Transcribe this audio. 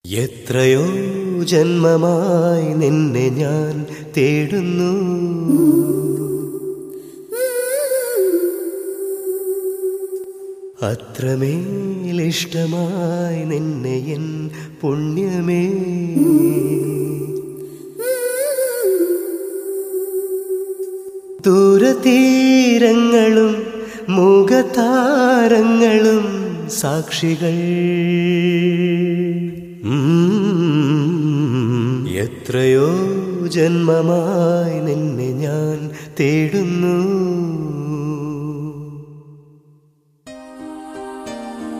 എത്രയോ ജന്മമായി നിന്നെ ഞാൻ തേടുന്നു അത്രമേലിഷ്ടമായി നിന്നെ എൻ പുണ്യമേ ദൂരതീരങ്ങളും മുഖതാരങ്ങളും സാക്ഷികൾ ഉം, എത്രയോ ജന്മമായി നിന്നെ ഞാൻ തേടുന്നു